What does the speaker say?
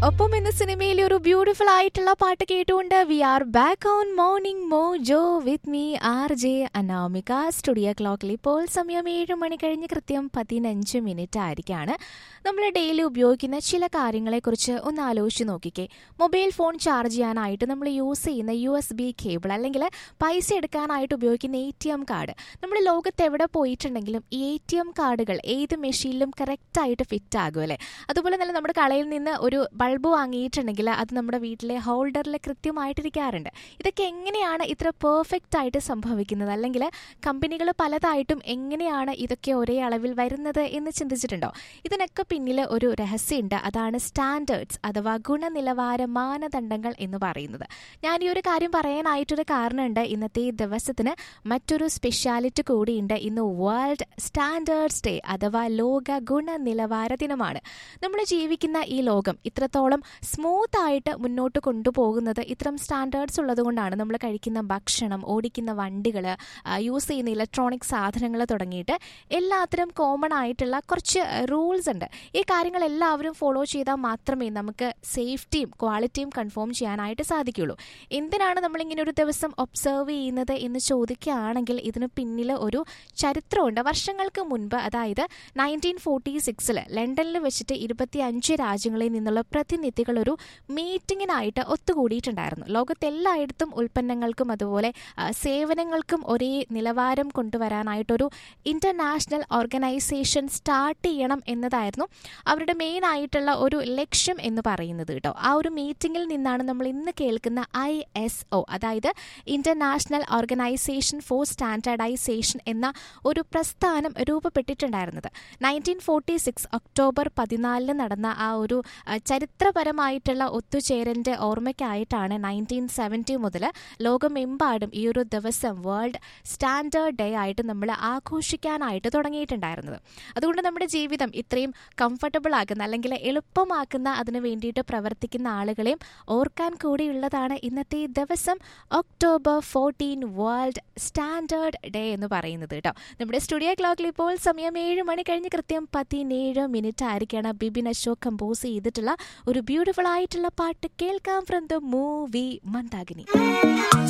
ഒപ്പം എന്ന സിനിമയിലെ ഒരു ബ്യൂട്ടിഫുൾ ആയിട്ടുള്ള പാട്ട് കേട്ടുകൊണ്ട് we are back on morning mojo with me R J Anamika studio ക്ലോക്കിൽ ഇപ്പോൾ സമയം ഏഴ് മണി കഴിഞ്ഞ് കൃത്യം പതിനഞ്ച് മിനിറ്റ് ആയിരിക്കാണ് നമ്മൾ ഡെയിലി ഉപയോഗിക്കുന്ന ചില കാര്യങ്ങളെക്കുറിച്ച് ഒന്ന് ആലോചിച്ച് നോക്കിക്കേ മൊബൈൽ ഫോൺ ചാർജ് ചെയ്യാനായിട്ട് നമ്മൾ യൂസ് ചെയ്യുന്ന യു എസ് ബി കേബിൾ അല്ലെങ്കിൽ പൈസ എടുക്കാനായിട്ട് ഉപയോഗിക്കുന്ന എ ടി എം കാർഡ് നമ്മൾ ലോകത്ത് എവിടെ പോയിട്ടുണ്ടെങ്കിലും ഈ എ ടി എം കാർഡുകൾ ഏത് മെഷീനിലും കറക്റ്റായിട്ട് ഫിറ്റ് ആകും അല്ലേ അതുപോലെ തന്നെ നമ്മുടെ കടയിൽ നിന്ന് ഒരു ബൾബ് വാങ്ങിയിട്ടുണ്ടെങ്കിൽ അത് നമ്മുടെ വീട്ടിലെ ഹോൾഡറിൽ കൃത്യമായിട്ടിരിക്കാറുണ്ട് ഇതൊക്കെ എങ്ങനെയാണ് ഇത്ര പെർഫെക്റ്റ് ആയിട്ട് സംഭവിക്കുന്നത് അല്ലെങ്കിൽ കമ്പനികൾ പലതായിട്ടും എങ്ങനെയാണ് ഇതൊക്കെ ഒരേ അളവിൽ വരുന്നത് എന്ന് ചിന്തിച്ചിട്ടുണ്ടോ ഇതിനൊക്കെ പിന്നിൽ ഒരു രഹസ്യമുണ്ട് അതാണ് സ്റ്റാൻഡേർഡ്സ് അഥവാ ഗുണനിലവാര മാനദണ്ഡങ്ങൾ എന്ന് പറയുന്നത് ഞാൻ ഈ ഒരു കാര്യം പറയാനായിട്ടൊരു കാരണമുണ്ട് ഇന്നത്തെ ഈ ദിവസത്തിന് മറ്റൊരു സ്പെഷ്യാലിറ്റി കൂടിയുണ്ട് ഇന്ന് വേൾഡ് സ്റ്റാൻഡേർഡ്സ് ഡേ അഥവാ ലോക ഗുണനിലവാര ദിനമാണ് നമ്മൾ ജീവിക്കുന്ന ഈ ലോകം ഇത്രത്തോളം സ്മൂത്ത് ആയിട്ട് മുന്നോട്ട് കൊണ്ടുപോകുന്നത് ഇത്തരം സ്റ്റാൻഡേർഡ്സ് ഉള്ളതുകൊണ്ടാണ് നമ്മൾ കഴിക്കുന്ന ഭക്ഷണം ഓടിക്കുന്ന വണ്ടികൾ യൂസ് ചെയ്യുന്ന ഇലക്ട്രോണിക് സാധനങ്ങൾ തുടങ്ങിയിട്ട് എല്ലാത്തിനും കോമൺ ആയിട്ടുള്ള കുറച്ച് റൂൾസ് ഉണ്ട് ഈ കാര്യങ്ങൾ എല്ലാവരും ഫോളോ ചെയ്താൽ മാത്രമേ നമുക്ക് സേഫ്റ്റിയും ക്വാളിറ്റിയും കൺഫേം ചെയ്യാനായിട്ട് സാധിക്കുള്ളൂ എന്തിനാണ് നമ്മളിങ്ങനെ ഒരു ദിവസം ഒബ്സർവ് ചെയ്യുന്നത് എന്ന് ചോദിക്കുകയാണെങ്കിൽ ഇതിന് പിന്നിൽ ഒരു ചരിത്രമുണ്ട് വർഷങ്ങൾക്ക് മുൻപ് അതായത് നയൻറ്റീൻ ഫോർട്ടി സിക്സിൽ ലണ്ടനിൽ വെച്ചിട്ട് ഇരുപത്തി അഞ്ച് രാജ്യങ്ങളിൽ നിന്നുള്ള പ്രതിനിധികൾ ഒരു മീറ്റിങ്ങിനായിട്ട് ഒത്തുകൂടിയിട്ടുണ്ടായിരുന്നു ലോകത്തെല്ലായിടത്തും ഉൽപ്പന്നങ്ങൾക്കും അതുപോലെ ആ, സേവനങ്ങൾക്കും ഒരേ നിലവാരം കൊണ്ടുവരാനായിട്ടൊരു ഇന്റർനാഷണൽ ഓർഗനൈസേഷൻ സ്റ്റാർട്ട് ചെയ്യണം എന്നതായിരുന്നു അവരുടെ മെയിൻ ആയിട്ടുള്ള ഒരു ലക്ഷ്യം എന്ന് പറയുന്നത് കേട്ടോ ആ ഒരു മീറ്റിംഗിൽ നിന്നാണ് നമ്മൾ ഇന്ന് കേൾക്കുന്ന ഐ എസ് ഒ അതായത് ഇന്റർനാഷണൽ ഓർഗനൈസേഷൻ ഫോർ സ്റ്റാൻഡേർഡൈസേഷൻ എന്ന ഒരു പ്രസ്ഥാനം രൂപപ്പെട്ടിട്ടുണ്ടായിരുന്നത് നയൻറ്റീൻ ഫോർട്ടി സിക്സ് ഒക്ടോബർ പതിനാലിന് നടന്ന ആ ഒരു ആ, ചരിത്രപരമായിട്ടുള്ള ഒത്തുചേരലിന്റെ ഓർമ്മയ്ക്കായിട്ടാണ് നയൻറ്റീൻ സെവൻറ്റി മുതൽ ലോകമെമ്പാടും ഈ ഒരു ദിവസം വേൾഡ് സ്റ്റാൻഡേർഡ് ഡേ ആയിട്ട് നമ്മൾ ആഘോഷിക്കാനായിട്ട് തുടങ്ങിയിട്ടുണ്ടായിരുന്നത് അതുകൊണ്ട് നമ്മുടെ ജീവിതം ഇത്രയും കംഫർട്ടബിൾ ആക്കുന്ന അല്ലെങ്കിൽ എളുപ്പമാക്കുന്ന അതിന് വേണ്ടിയിട്ട് പ്രവർത്തിക്കുന്ന ആളുകളെയും ഓർക്കാൻ കൂടിയുള്ളതാണ് ഇന്നത്തെ ഈ ദിവസം October fourteen world standard day എന്ന് പറയുന്നത് കേട്ടോ നമ്മുടെ സ്റ്റുഡിയോ ക്ലോക്കിൽ ഇപ്പോൾ സമയം ഏഴ് മണി കഴിഞ്ഞ് കൃത്യം പതിനേഴ് മിനിറ്റ് ആയിരിക്കാണ് ബിബിൻ അശോക് കമ്പോസ് ചെയ്തിട്ടുള്ള ഒരു ബ്യൂട്ടിഫുൾ ആയിട്ടുള്ള പാട്ട് കേൾക്കാം ഫ്രം ദ മൂവി മന്ദാകിനി